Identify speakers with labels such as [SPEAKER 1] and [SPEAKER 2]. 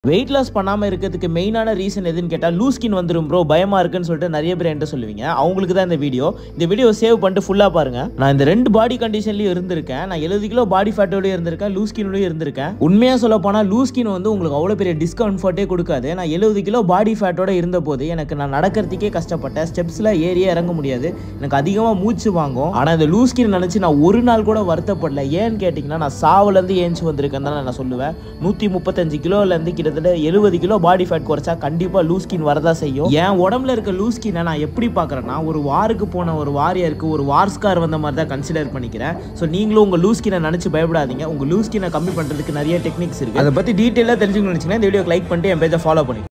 [SPEAKER 1] weight loss பண்ணாமல் இருக்கிறதுக்கு மெயினான ரீசன் எதுன்னு கேட்டால் லூஸ் ஸ்கின் வந்துடும் ப்ரோ பயமா இருக்குன்னு சொல்லிட்டு நிறைய பேர் என்கிட்ட சொல்லுவீங்க அவங்களுக்கு தான் இந்த வீடியோ இந்த வீடியோ சேவ் பண்ணிட்டு ஃபுல்லாக பாருங்க நான் இந்த ரெண்டு பாடி கண்டிஷன்லையும் இருந்திருக்கேன் நான் எழுபது கிலோ பாடி ஃபேட்டோடய இருந்திருக்கேன் லூஸ் ஸ்கினோடய இருந்திருக்கேன் உண்மையாக சொல்ல போனால் லூஸ் ஸ்கின் வந்து உங்களுக்கு அவ்வளோ பெரிய டிஸ்கம்ஃபர்ட்டே கொடுக்காது நான் எழுபது கிலோ பாடி ஃபேட்டோட இருந்தபோது எனக்கு நான் நடக்கிறதுக்கே கஷ்டப்பட்டேன் ஸ்டெப்ஸில் ஏறியே இறங்க முடியாது எனக்கு அதிகமாக மூச்சு வாங்கும் ஆனால் இந்த லூஸ் ஸ்கின் நினச்சி நான் ஒரு நாள் கூட வருத்தப்படல ஏன்னு கேட்டிங்கன்னா நான் சாவுலேருந்து ஏஞ்சி வந்திருக்கேன் தான் நான் சொல்லுவேன் நூற்றி முப்பத்தஞ்சு கிலோலேருந்து கிட்டத்தட்ட எழுபது கிலோ பாடி ஃபேட் குறைச்சா கண்டிப்பாக லூஸ் ஸ்கின் வரதா செய்யும் என் உடம்புல இருக்க லூஸ் ஸ்கினை நான் எப்படி பார்க்குறேன்னா ஒரு வாருக்கு போன ஒரு வாரியருக்கு ஒரு வார்ஸ்கார் வந்த மாதிரி தான் கன்சிடர் பண்ணிக்கிறேன் ஸோ நீங்களும் உங்கள் லூஸ் ஸ்கினை நினச்சி பயப்படாதீங்க உங்கள் லூஸ் ஸ்கினை கம்மி பண்ணுறதுக்கு நிறைய டெக்னிக்ஸ் இருக்குது அதை பற்றி டீட்டெயிலாக தெரிஞ்சுக்கணும்னு நினச்சிங்கன்னா இந்த வீடியோக்கு லைக் பண்ணிட்டு என் பேஜை ஃபாலோ பண்ணி